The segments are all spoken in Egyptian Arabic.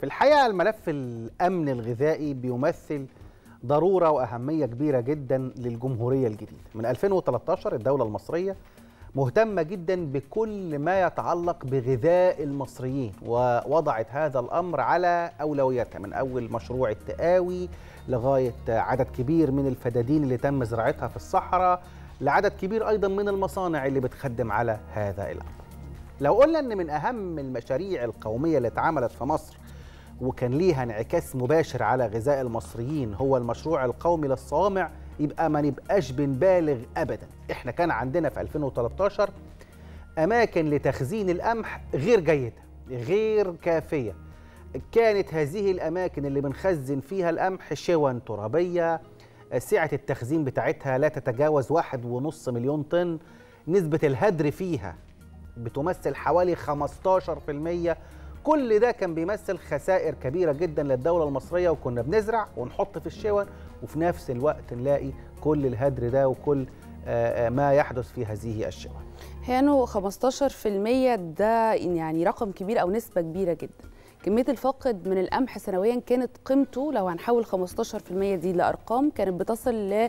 في الحقيقة الملف الأمن الغذائي بيمثل ضرورة وأهمية كبيرة جدا للجمهورية الجديدة من 2013 الدولة المصرية مهتمة جدا بكل ما يتعلق بغذاء المصريين ووضعت هذا الأمر على أولوياتها من أول مشروع التقاوي لغاية عدد كبير من الفدادين اللي تم زراعتها في الصحراء لعدد كبير أيضا من المصانع اللي بتخدم على هذا الأمر لو قلنا أن من أهم المشاريع القومية اللي اتعملت في مصر وكان ليها انعكاس مباشر على غذاء المصريين هو المشروع القومي للصوامع يبقى ما نبقاش بنبالغ ابدا احنا كان عندنا في 2013 اماكن لتخزين القمح غير جيده غير كافيه كانت هذه الاماكن اللي بنخزن فيها القمح شون ترابيه سعه التخزين بتاعتها لا تتجاوز واحد ونص مليون طن نسبه الهدر فيها بتمثل حوالي 15% كل ده كان بيمثل خسائر كبيرة جدا للدولة المصرية وكنا بنزرع ونحط في الشون وفي نفس الوقت نلاقي كل الهدر ده وكل ما يحدث في هذه الشون هي انه 15% ده يعني رقم كبير او نسبة كبيرة جدا كمية الفاقد من القمح سنويا كانت قيمته لو هنحول 15% دي لأرقام كانت بتصل ل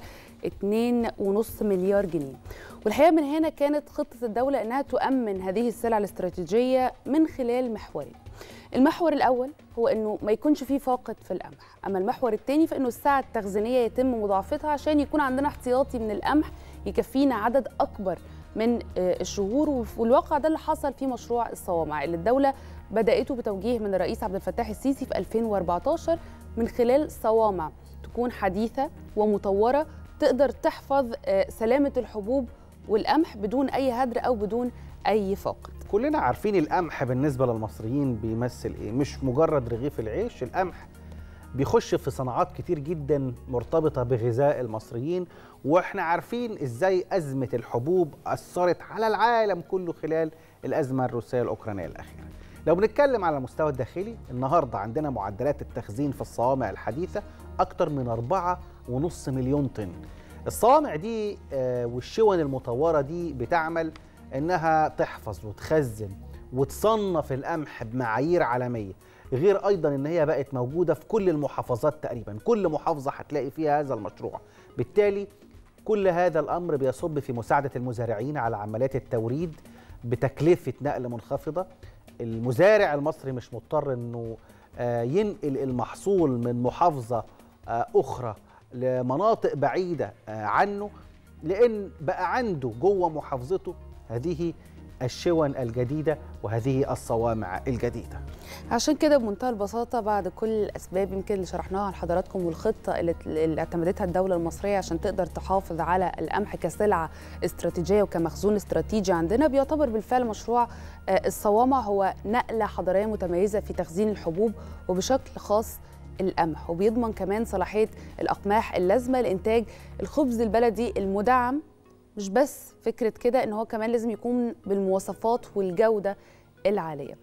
2.5 مليار جنيه والحقيقة من هنا كانت خطة الدولة أنها تؤمن هذه السلع الاستراتيجية من خلال محورين المحور الأول هو أنه ما يكونش فيه فاقد في القمح أما المحور الثاني فإنه الساعة التخزينية يتم مضاعفتها عشان يكون عندنا احتياطي من القمح يكفينا عدد أكبر من الشهور والواقع ده اللي حصل في مشروع الصوامع اللي الدولة بدأته بتوجيه من الرئيس عبد الفتاح السيسي في 2014 من خلال صوامع تكون حديثة ومطورة تقدر تحفظ سلامة الحبوب والقمح بدون أي هدر أو بدون أي فاقد كلنا عارفين القمح بالنسبة للمصريين بيمثل إيه مش مجرد رغيف العيش القمح بيخش في صناعات كتير جدا مرتبطة بغذاء المصريين واحنا عارفين ازاي أزمة الحبوب أثرت على العالم كله خلال الأزمة الروسية الأوكرانية الأخيرة لو بنتكلم على المستوى الداخلي النهاردة عندنا معدلات التخزين في الصوامع الحديثة أكتر من أربعة ونص مليون طن الصوامع دي والشون المطورة دي بتعمل إنها تحفظ وتخزن وتصنف القمح بمعايير عالمية غير ايضا ان هي بقت موجوده في كل المحافظات تقريبا كل محافظه هتلاقي فيها هذا المشروع بالتالي كل هذا الامر بيصب في مساعده المزارعين على عمليات التوريد بتكلفه نقل منخفضه المزارع المصري مش مضطر انه ينقل المحصول من محافظه اخرى لمناطق بعيده عنه لان بقى عنده جوه محافظته هذه الشون الجديدة وهذه الصوامع الجديدة عشان كده بمنتهى البساطة بعد كل الأسباب يمكن اللي شرحناها لحضراتكم والخطة اللي, اللي اعتمدتها الدولة المصرية عشان تقدر تحافظ على القمح كسلعة استراتيجية وكمخزون استراتيجي عندنا بيعتبر بالفعل مشروع الصوامع هو نقلة حضارية متميزة في تخزين الحبوب وبشكل خاص القمح وبيضمن كمان صلاحية الأقماح اللازمة لإنتاج الخبز البلدي المدعم مش بس فكرة كده إن هو كمان لازم يكون بالمواصفات والجودة العالية